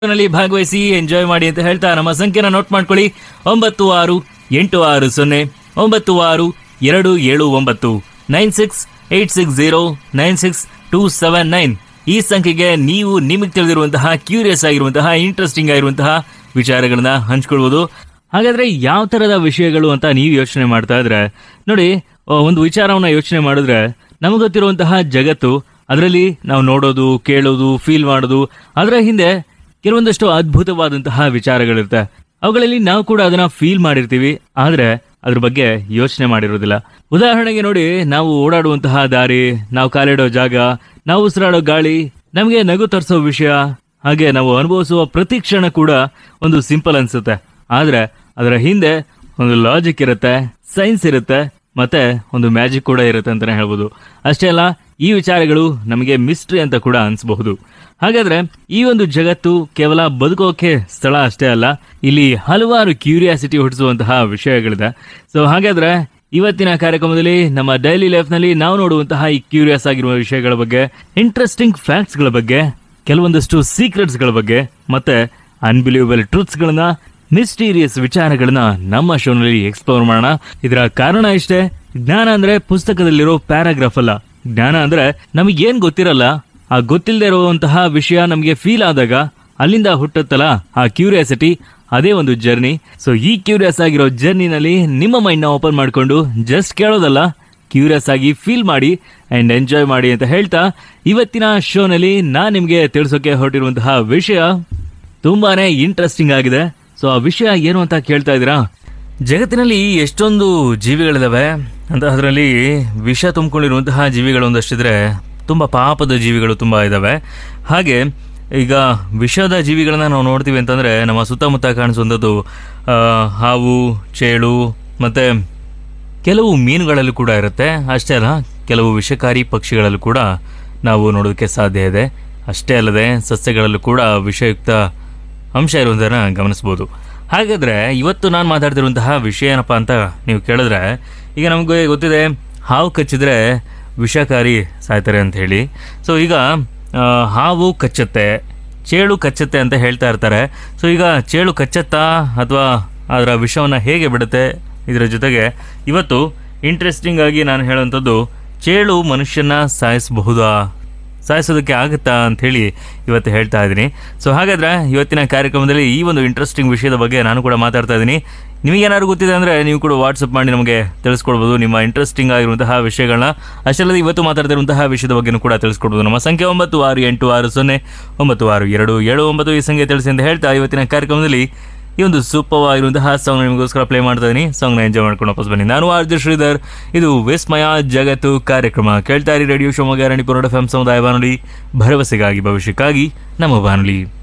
ನಲ್ಲಿ ಭಾಗವಹಿಸಿ ಎಂಜಾಯ್ ಮಾಡಿ ಅಂತ ಹೇಳ್ತಾ ನಮ್ಮ ಸಂಖ್ಯೆನ ನೋಟ್ ಮಾಡ್ಕೊಳ್ಳಿ ಒಂಬತ್ತು ಆರು ಎಂಟು ಆರು ಸೊನ್ನೆ ಒಂಬತ್ತು ಆರು ಎರಡು ಏಳು ಒಂಬತ್ತು nine six eight six zero nine six two seven nine ಈ ಸಂಖ್ಯೆಗೆ ನೀವು ನಿಮಗೆ ತಿಳಿದಿರುವಂತಹ ಕ್ಯೂರಿಯಸ್ ಆಗಿರುವಂತಹ ಇಂಟ್ರೆಸ್ಟಿಂಗ್ ಆಗಿರುವಂತಹ ವಿಚಾರಗಳನ್ನ ಹಂಚ್ಕೊಳ್ಬೋದು ಹಾಗಾದ್ರೆ ಯಾವ ತರದ ವಿಷಯಗಳು ಅಂತ ನೀವು ಯೋಚನೆ ಮಾಡ್ತಾ ಇದ್ರೆ ನೋಡಿ ಆ, ಒಂದು ವಿಚಾರವನ್ನ ಯೋಚನೆ ಮಾಡಿದ್ರೆ ನಮಗೆ ಗೊತ್ತಿರುವಂತಹ ಜಗತ್ತು ಅದರಲ್ಲಿ ನಾವು ನೋಡೋದು ಕೇಳೋದು ಫೀಲ್ ಮಾಡೋದು ಅದರ ಹಿಂದೆ ಕೆಲವೊಂದಷ್ಟು ಅದ್ಭುತವಾದಂತಹ ವಿಚಾರಗಳಿರುತ್ತೆ ಅವುಗಳಲ್ಲಿ ನಾವು ಕೂಡ ಅದನ್ನ ಫೀಲ್ ಮಾಡಿರ್ತೀವಿ ಆದ್ರೆ ಅದ್ರ ಬಗ್ಗೆ ಯೋಚನೆ ಮಾಡಿರೋದಿಲ್ಲ ಉದಾಹರಣೆಗೆ ನೋಡಿ ನಾವು ಓಡಾಡುವಂತಹ ದಾರಿ ನಾವು ಕಾಲಿಡೋ ಜಾಗ ನಾವು ಉಸಿರಾಡೋ ಗಾಳಿ ನಮಗೆ ನಗು ತರಿಸೋ ವಿಷಯ ಹಾಗೆ ನಾವು ಅನುಭವಿಸುವ ಪ್ರತಿ ಕ್ಷಣ ಕೂಡ ಒಂದು ಸಿಂಪಲ್ ಅನ್ಸುತ್ತೆ ಆದ್ರೆ ಅದರ ಹಿಂದೆ ಒಂದು ಲಾಜಿಕ್ ಇರುತ್ತೆ ಸೈನ್ಸ್ ಇರುತ್ತೆ ಮತ್ತೆ ಒಂದು ಮ್ಯಾಜಿಕ್ ಕೂಡ ಇರುತ್ತೆ ಅಂತಾನೆ ಹೇಳ್ಬೋದು ಅಷ್ಟೇ ಅಲ್ಲ ಈ ವಿಚಾರಗಳು ನಮಗೆ ಮಿಸ್ಟ್ರಿ ಅಂತ ಕೂಡ ಅನ್ಸಬಹುದು ಹಾಗಾದ್ರೆ ಈ ಒಂದು ಜಗತ್ತು ಕೇವಲ ಬದುಕೋಕೆ ಸ್ಥಳ ಅಷ್ಟೇ ಅಲ್ಲ ಇಲ್ಲಿ ಹಲವಾರು ಕ್ಯೂರಿಯಾಸಿಟಿ ಹುಟ್ಟಿಸುವಂತಹ ವಿಷಯಗಳಿದೆ ಸೊ ಹಾಗಾದ್ರೆ ಇವತ್ತಿನ ಕಾರ್ಯಕ್ರಮದಲ್ಲಿ ನಮ್ಮ ಡೈಲಿ ಲೈಫ್ ನಲ್ಲಿ ನಾವು ನೋಡುವಂತಹ ಈ ಕ್ಯೂರಿಯಸ್ ಆಗಿರುವ ವಿಷಯಗಳ ಬಗ್ಗೆ ಇಂಟ್ರೆಸ್ಟಿಂಗ್ ಫ್ಯಾಕ್ಟ್ಸ್ ಗಳ ಬಗ್ಗೆ ಕೆಲವೊಂದಷ್ಟು ಸೀಕ್ರೆಟ್ಸ್ ಗಳ ಬಗ್ಗೆ ಮತ್ತೆ ಅನ್ಬಿಲೀವಬಲ್ ಟ್ರೂತ್ಸ್ ಗಳನ್ನ ಮಿಸ್ಟೀರಿಯಸ್ ವಿಚಾರಗಳನ್ನ ನಮ್ಮ ಶೋನಲ್ಲಿ ಎಕ್ಸ್ಪ್ಲೋರ್ ಮಾಡೋಣ ಇದರ ಕಾರಣ ಇಷ್ಟೇ ಜ್ಞಾನ ಅಂದ್ರೆ ಪುಸ್ತಕದಲ್ಲಿರೋ ಪ್ಯಾರಾಗ್ರಾಫ್ ಅಲ್ಲ ಜ್ಞಾನ ಅಂದ್ರೆ ನಮಗೆ ಏನ್ ಗೊತ್ತಿರಲ್ಲ ಆ ಗೊತ್ತಿಲ್ಲದೆ ಇರುವಂತಹ ವಿಷಯ ನಮಗೆ ಫೀಲ್ ಆದಾಗ ಅಲ್ಲಿಂದ ಹುಟ್ಟುತ್ತಲ್ಲ ಆ ಕ್ಯೂರಿಯಾಸಿಟಿ ಅದೇ ಒಂದು ಜರ್ನಿ ಸೊ ಈ ಕ್ಯೂರಿಯಸ್ ಆಗಿರೋ ಜರ್ನಿನಲ್ಲಿ ನಿಮ್ಮ ಮೈಂಡ್ ನ ಓಪನ್ ಮಾಡ್ಕೊಂಡು ಜಸ್ಟ್ ಕೇಳೋದಲ್ಲ ಕ್ಯೂರಿಯಸ್ ಆಗಿ ಫೀಲ್ ಮಾಡಿ ಅಂಡ್ ಎಂಜಾಯ್ ಮಾಡಿ ಅಂತ ಹೇಳ್ತಾ ಇವತ್ತಿನ ಶೋನಲ್ಲಿ ನಾನ್ ನಿಮ್ಗೆ ತಿಳಿಸೋಕೆ ಹೊರಟಿರುವಂತಹ ವಿಷಯ ತುಂಬಾನೇ ಇಂಟ್ರೆಸ್ಟಿಂಗ್ ಆಗಿದೆ ಸೊ ಆ ವಿಷಯ ಏನು ಅಂತ ಕೇಳ್ತಾ ಇದ್ದೀರಾ ಜಗತ್ತಿನಲ್ಲಿ ಎಷ್ಟೊಂದು ಜೀವಿಗಳಿದಾವೆ ಅಂತ ಅದರಲ್ಲಿ ವಿಷ ತುಂಬಿಕೊಂಡಿರುವಂತಹ ಜೀವಿಗಳು ಒಂದಷ್ಟಿದ್ರೆ ತುಂಬ ಪಾಪದ ಜೀವಿಗಳು ತುಂಬ ಇದಾವೆ ಹಾಗೆ ಈಗ ವಿಷದ ಜೀವಿಗಳನ್ನ ನಾವು ನೋಡ್ತೀವಿ ಅಂತಂದ್ರೆ ನಮ್ಮ ಸುತ್ತಮುತ್ತ ಕಾಣಿಸುವಂಥದ್ದು ಆ, ಹಾವು ಚೇಳು ಮತ್ತೆ ಕೆಲವು ಮೀನುಗಳಲ್ಲೂ ಕೂಡ ಇರುತ್ತೆ ಅಷ್ಟೇ ಅಲ್ಲ ಕೆಲವು ವಿಷಕಾರಿ ಪಕ್ಷಿಗಳಲ್ಲೂ ಕೂಡ ನಾವು ನೋಡೋದಕ್ಕೆ ಸಾಧ್ಯ ಇದೆ ಅಷ್ಟೇ ಅಲ್ಲದೆ ಸಸ್ಯಗಳಲ್ಲೂ ಕೂಡ ವಿಷಯುಕ್ತ ಅಂಶ ಇರುವುದನ್ನು ಗಮನಿಸ್ಬೋದು ಹಾಗಾದ್ರೆ ಇವತ್ತು ನಾನು ಮಾತಾಡ್ತಿರುವಂತಹ ವಿಷಯ ಏನಪ್ಪ ಅಂತ ನೀವು ಕೇಳಿದ್ರೆ ಈಗ ನಮಗೆ ಗೊತ್ತಿದೆ ಹಾವು ಕಚ್ಚಿದ್ರೆ ವಿಷಕಾರಿ ಸಾಯ್ತಾರೆ ಅಂತ ಹೇಳಿ ಸೊ ಈಗ ಆ, ಹಾವು ಕಚ್ಚುತ್ತೆ ಚೇಳು ಕಚ್ಚುತ್ತೆ ಅಂತ ಹೇಳ್ತಾ ಇರ್ತಾರೆ ಸೊ ಈಗ ಚೇಳು ಕಚ್ಚತ್ತಾ ಅಥವಾ ಅದರ ವಿಷವನ್ನು ಹೇಗೆ ಬಿಡುತ್ತೆ ಇದರ ಜೊತೆಗೆ ಇವತ್ತು ಇಂಟ್ರೆಸ್ಟಿಂಗ್ ಆಗಿ ನಾನು ಹೇಳುವಂಥದ್ದು ಚೇಳು ಮನುಷ್ಯನ ಸಾಯಿಸಬಹುದಾ ಸಾಯಿಸೋದಕ್ಕೆ ಆಗುತ್ತಾ ಅಂತ ಹೇಳಿ ಇವತ್ತು ಹೇಳ್ತಾ ಇದ್ದೀನಿ ಸೊ ಹಾಗಾದ್ರೆ ಇವತ್ತಿನ ಕಾರ್ಯಕ್ರಮದಲ್ಲಿ ಈ ಒಂದು ಇಂಟ್ರೆಸ್ಟಿಂಗ್ ವಿಷಯದ ಬಗ್ಗೆ ನಾನು ಕೂಡ ಮಾತಾಡ್ತಾ ಇದ್ದೀನಿ ನಿಮಗೇನಾದ್ರು ಗೊತ್ತಿದೆ ಅಂದರೆ ನೀವು ಕೂಡ ವಾಟ್ಸಪ್ ಮಾಡಿ ನಮಗೆ ತಿಳಿಸ್ಕೊಡ್ಬೋದು ನಿಮ್ಮ ಇಂಟ್ರೆಸ್ಟಿಂಗ್ ಆಗಿರುವಂತಹ ವಿಷಯಗಳನ್ನ ಅಷ್ಟಲ್ಲದೆ ಇವತ್ತು ಮಾತಾಡ್ತಿರುವಂತಹ ವಿಷಯದ ಬಗ್ಗೆನೂ ಕೂಡ ತಿಳಿಸ್ಕೊಡ್ಬೋದು ನಮ್ಮ ಸಂಖ್ಯೆ ಒಂಬತ್ತು ಆರು ಎಂಟು ಆರು ಸೊನ್ನೆ ಒಂಬತ್ತು ಆರು ಎರಡು ಏಳು ಒಂಬತ್ತು ಈ ಸಂಖ್ಯೆ ತಿಳಿಸಿ ಅಂತ ಹೇಳ್ತಾ ಇವತ್ತಿನ ಕಾರ್ಯಕ್ರಮದಲ್ಲಿ ಈ ಒಂದು ಸೂಪರ್ ಆಗಿರುವಂತಹ ಸಾಂಗ್ ನಿಮಗೋಸ್ಕರ ಪ್ಲೇ ಮಾಡ್ತಾ ಇದೀನಿ ಸಾಂಗ್ ನ ಎಂಜಾಯ್ ಮಾಡ್ಕೊಂಡು ವಾಪಸ್ ಬನ್ನಿ ನಾನು ಆರ್ಜಿ ಶ್ರೀಧರ್ ಇದು ವಿಸ್ಮಯ ಜಗತ್ತು ಕಾರ್ಯಕ್ರಮ ಕೇಳ್ತಾ ಇರಿ radio Shivamogga Ranipura F M ಸಮುದಾಯ ಬಾನುಲಿ ಭರವಸೆಗಾಗಿ ಭವಿಷ್ಯಕ್ಕಾಗಿ ನಮ್ಮ ಬಾನುಲಿ